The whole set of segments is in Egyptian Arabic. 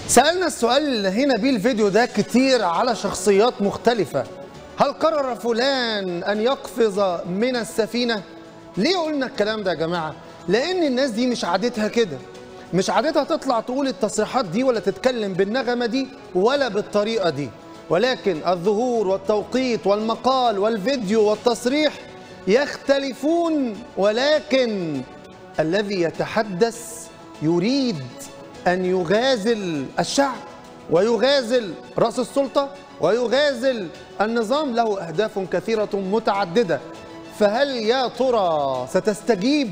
سألنا السؤال اللي هنا بيه الفيديو ده كتير على شخصيات مختلفة هل قرر فلان أن يقفز من السفينة؟ ليه قلنا الكلام ده يا جماعة؟ لأن الناس دي مش عادتها كده مش عادتها تطلع تقول التصريحات دي ولا تتكلم بالنغمة دي ولا بالطريقة دي ولكن الظهور والتوقيت والمقال والفيديو والتصريح يختلفون ولكن الذي يتحدث يريد أن يغازل الشعب ويغازل رأس السلطة ويغازل النظام له أهداف كثيرة متعددة فهل يا ترى ستستجيب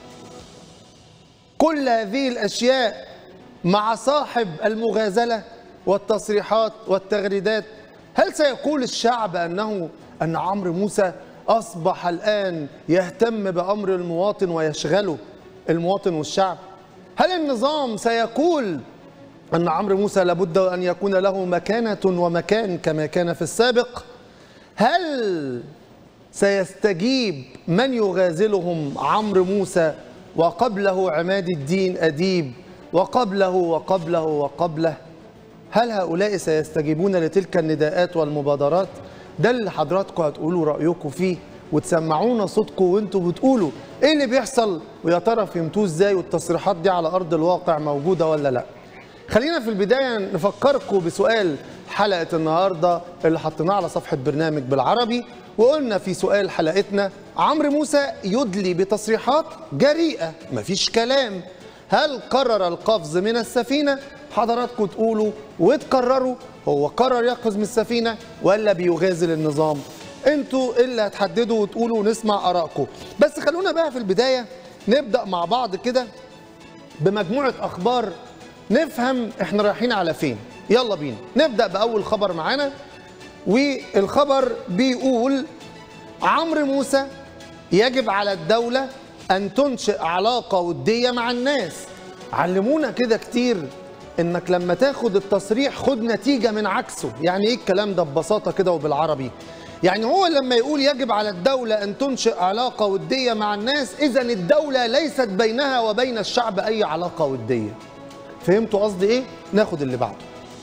كل هذه الأشياء مع صاحب المغازلة والتصريحات والتغريدات هل سيقول الشعب أنه أن عمرو موسى أصبح الآن يهتم بأمر المواطن ويشغله المواطن والشعب هل النظام سيقول أن عمرو موسى لابد أن يكون له مكانة ومكان كما كان في السابق هل سيستجيب من يغازلهم عمرو موسى وقبله عماد الدين أديب وقبله وقبله وقبله هل هؤلاء سيستجيبون لتلك النداءات والمبادرات ده اللي حضراتكم هتقولوا رأيكم فيه وتسمعونا صوتكم وانتوا بتقولوا ايه اللي بيحصل ويا ترى فهمتوه ازاي والتصريحات دي على ارض الواقع موجوده ولا لا خلينا في البدايه نفكركم بسؤال حلقه النهارده اللي حطيناه على صفحه برنامج بالعربي وقلنا في سؤال حلقتنا عمرو موسى يدلي بتصريحات جريئه مفيش كلام هل قرر القفز من السفينه حضراتكم تقولوا وتقرروا هو قرر يقفز من السفينه ولا بيغازل النظام انتوا اللي هتحددوا وتقولوا ونسمع ارائكم بس خلونا بقى في البدايه نبدا مع بعض كده بمجموعه اخبار نفهم احنا رايحين على فين يلا بينا نبدا باول خبر معانا والخبر بيقول عمرو موسى يجب على الدوله ان تنشئ علاقه وديه مع الناس علمونا كده كتير انك لما تاخد التصريح خد نتيجه من عكسه يعني ايه الكلام ده ببساطه كده وبالعربي يعني هو لما يقول يجب على الدولة أن تنشئ علاقة ودية مع الناس إذا الدولة ليست بينها وبين الشعب أي علاقة ودية فهمتوا قصدي إيه؟ ناخد اللي بعده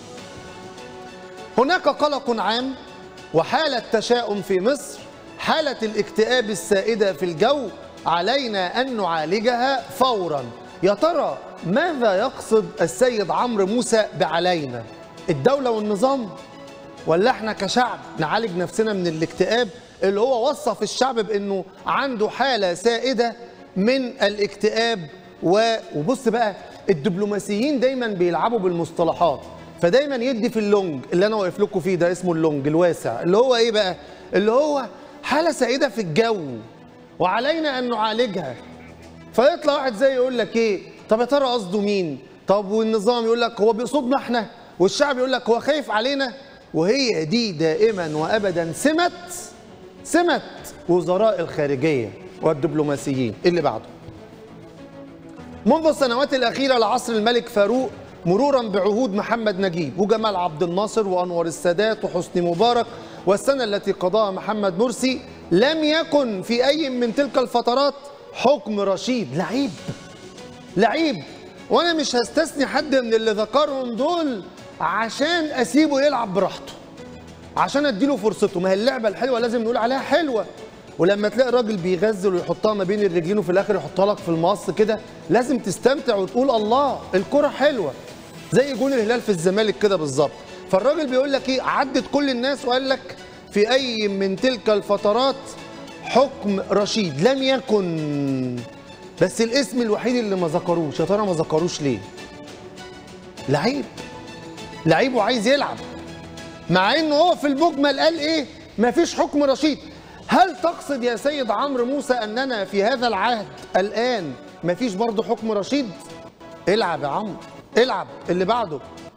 هناك قلق عام وحالة تشاؤم في مصر حالة الاكتئاب السائدة في الجو علينا أن نعالجها فورا يا ترى ماذا يقصد السيد عمرو موسى بعلينا الدولة والنظام ولا احنا كشعب نعالج نفسنا من الاكتئاب اللي هو وصف الشعب بانه عنده حاله سائده من الاكتئاب و... وبص بقى الدبلوماسيين دايما بيلعبوا بالمصطلحات فدايما يدي في اللونج اللي انا واقف لكم فيه ده اسمه اللونج الواسع اللي هو ايه بقى اللي هو حاله سائده في الجو وعلينا ان نعالجها فيطلع واحد زي يقول لك ايه طب يا ترى قصده مين طب والنظام يقول لك هو بيقصدنا احنا والشعب يقول لك هو خايف علينا وهي دي دائما وابدا سمه سمه وزراء الخارجيه والدبلوماسيين اللي بعده منذ السنوات الاخيره لعصر الملك فاروق مرورا بعهود محمد نجيب وجمال عبد الناصر وانور السادات وحسني مبارك والسنه التي قضاها محمد مرسي لم يكن في اي من تلك الفترات حكم رشيد لعيب لعيب وانا مش هستثني حد من اللي ذكرهم دول عشان اسيبه يلعب براحته عشان اديله فرصته ما هي اللعبه الحلوه لازم نقول عليها حلوه ولما تلاقي راجل بيغزل ويحطها ما بين الرجلين وفي الاخر يحطها لك في المقص كده لازم تستمتع وتقول الله الكره حلوه زي جون الهلال في الزمالك كده بالظبط فالراجل بيقول لك ايه عدت كل الناس وقال لك في اي من تلك الفترات حكم رشيد لم يكن بس الاسم الوحيد اللي ما ذكروش يا ترى ما ذكروش ليه لعيب لعيب وعايز يلعب مع انه هو في المجمل قال ايه مفيش حكم رشيد هل تقصد يا سيد عمرو موسى اننا في هذا العهد الان مفيش برضه حكم رشيد العب يا عمرو العب اللي بعده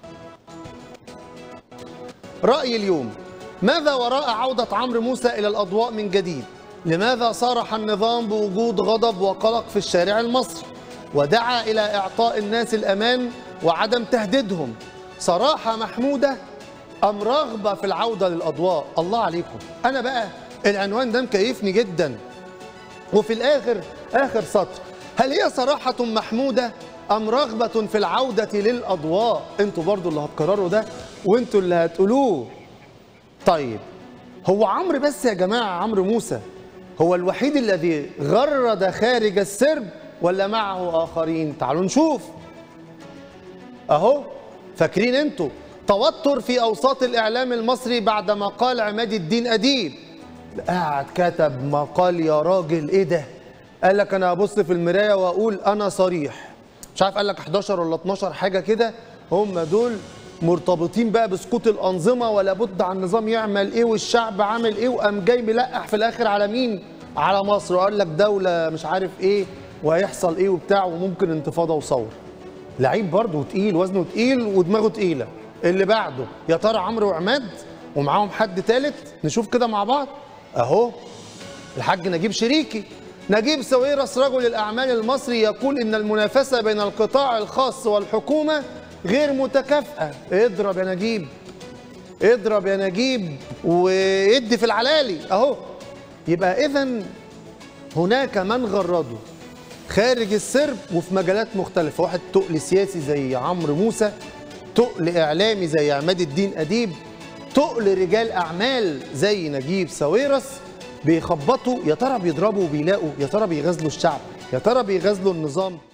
رأي اليوم ماذا وراء عودة عمرو موسى إلى الأضواء من جديد؟ لماذا صارح النظام بوجود غضب وقلق في الشارع المصري؟ ودعا إلى إعطاء الناس الأمان وعدم تهديدهم صراحة محمودة أم رغبة في العودة للأضواء الله عليكم أنا بقى العنوان ده مكيفني جدا وفي الآخر آخر سطر هل هي صراحة محمودة ام رغبه في العوده للاضواء انتوا برضو اللي هتقرروا ده وانتوا اللي هتقولوه طيب هو عمرو بس يا جماعه عمرو موسى هو الوحيد الذي غرد خارج السرب ولا معه اخرين تعالوا نشوف اهو فاكرين انتوا توتر في اوساط الاعلام المصري بعدما قال عماد الدين اديب قاعد كتب مقال يا راجل ايه ده قال لك انا هبص في المرايه واقول انا صريح مش عارف قال لك 11 ولا 12 حاجه كده هم دول مرتبطين بقى بسقوط الانظمه ولا بد على النظام يعمل ايه والشعب عامل ايه وقام جاي ملقح في الاخر على مين على مصر وقال لك دوله مش عارف ايه وهيحصل ايه وبتاع وممكن انتفاضه وثوره لعيب برضه تقيل وزنه تقيل ودماغه تقيله اللي بعده يا ترى عمرو وعماد ومعاهم حد ثالث نشوف كده مع بعض اهو الحاج نجيب شريكي نجيب ساويرس رجل الاعمال المصري يقول ان المنافسه بين القطاع الخاص والحكومه غير متكافئه اضرب يا نجيب اضرب يا نجيب وادي في العلالي اهو يبقى اذا هناك من غردوا خارج السرب وفي مجالات مختلفة واحد تقل سياسي زي عمرو موسى تقل إعلامي زي عماد الدين أديب تقل رجال أعمال زي نجيب ساويرس بيخبطوا يا ترى بيضربوا وبيلاقوا يا ترى بيغزلوا الشعب يا ترى بيغزلوا النظام